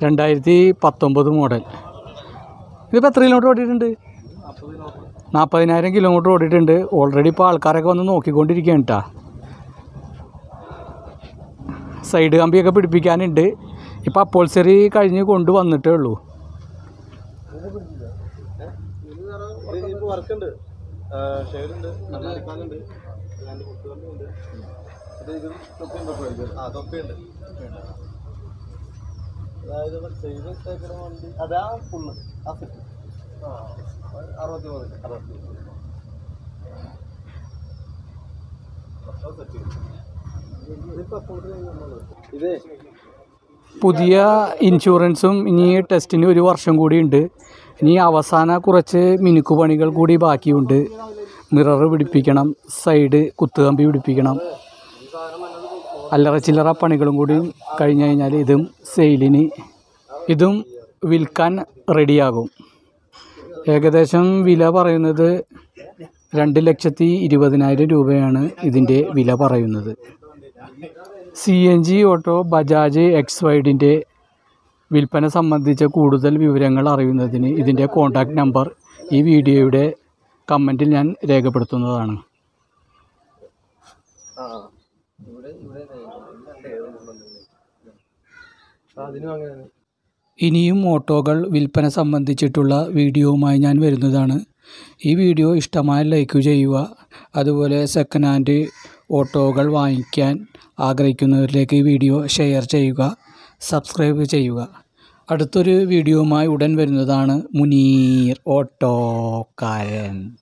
രണ്ടായിരത്തി പത്തൊമ്പത് മോഡൽ ഇതിപ്പോൾ എത്ര കിലോമീറ്റർ ഓടിയിട്ടുണ്ട് നാൽപ്പതിനായിരം കിലോമീറ്റർ ഓടിയിട്ടുണ്ട് ഓൾറെഡി ഇപ്പോൾ ആൾക്കാരൊക്കെ വന്ന് നോക്കിക്കൊണ്ടിരിക്കുകയാണ് കേട്ടോ സൈഡ് കമ്പിയൊക്കെ പിടിപ്പിക്കാനുണ്ട് ഇപ്പോൾ അപ്പോൾസറി കഴിഞ്ഞ് കൊണ്ട് വന്നിട്ടേ ഉള്ളൂ ഇപ്പോൾ വർക്ക് ഉണ്ട് ഷെയ്ഡ് ഉണ്ട് നല്ല അടിക്കാനുണ്ട് രണ്ട് കുത്തുകളുണ്ട് ഇത് ഇത് തൊപ്പിയുണ്ട് ആ തൊപ്പിയുണ്ട് അതായത് ചെയ്ത് ഇട്ടേക്കുന്ന വണ്ടി അതാ ഫുള്ള് ആ സെറ്റ് ആ അറുപത്തി മൂന്ന് അറുപത്തി ഇതേ പുതിയ ഇൻഷുറൻസും ഇനി ടെസ്റ്റിന് ഒരു വർഷം കൂടി ഉണ്ട് ഇനി അവസാന കുറച്ച് മിനുക്ക് പണികൾ കൂടി ബാക്കിയുണ്ട് മിറർ പിടിപ്പിക്കണം സൈഡ് കുത്തുകമ്പി പിടിപ്പിക്കണം അല്ലറ ചില്ലറ പണികളും കൂടി കഴിഞ്ഞ് കഴിഞ്ഞാൽ ഇതും സെയിലിന് ഇതും വിൽക്കാൻ റെഡിയാകും ഏകദേശം വില പറയുന്നത് രണ്ട് ലക്ഷത്തി ഇരുപതിനായിരം രൂപയാണ് ഇതിൻ്റെ വില പറയുന്നത് C N G auto Bajaj X വൈഡിൻ്റെ വിൽപ്പന സംബന്ധിച്ച കൂടുതൽ വിവരങ്ങൾ അറിയുന്നതിന് ഇതിൻ്റെ കോൺടാക്റ്റ് നമ്പർ ഈ വീഡിയോയുടെ കമൻറ്റിൽ ഞാൻ രേഖപ്പെടുത്തുന്നതാണ് ആ ഇവിടെ ഇവിടെ അതിനും അങ്ങനെ ഇനിയും ഓട്ടോകൾ വിൽപ്പന സംബന്ധിച്ചിട്ടുള്ള വീഡിയോവുമായി ഞാൻ വരുന്നതാണ് ഈ വീഡിയോ ഇഷ്ടമായ ലൈക്ക് ചെയ്യുക അതുപോലെ സെക്കൻഡ് ഹാൻഡ് ഓട്ടോകൾ വാങ്ങിക്കാൻ ആഗ്രഹിക്കുന്നവരിലേക്ക് ഈ വീഡിയോ ഷെയർ ചെയ്യുക സബ്സ്ക്രൈബ് ചെയ്യുക അടുത്തൊരു വീഡിയോവുമായി ഉടൻ വരുന്നതാണ് മുനീർ ഓട്ടോക്കാരൻ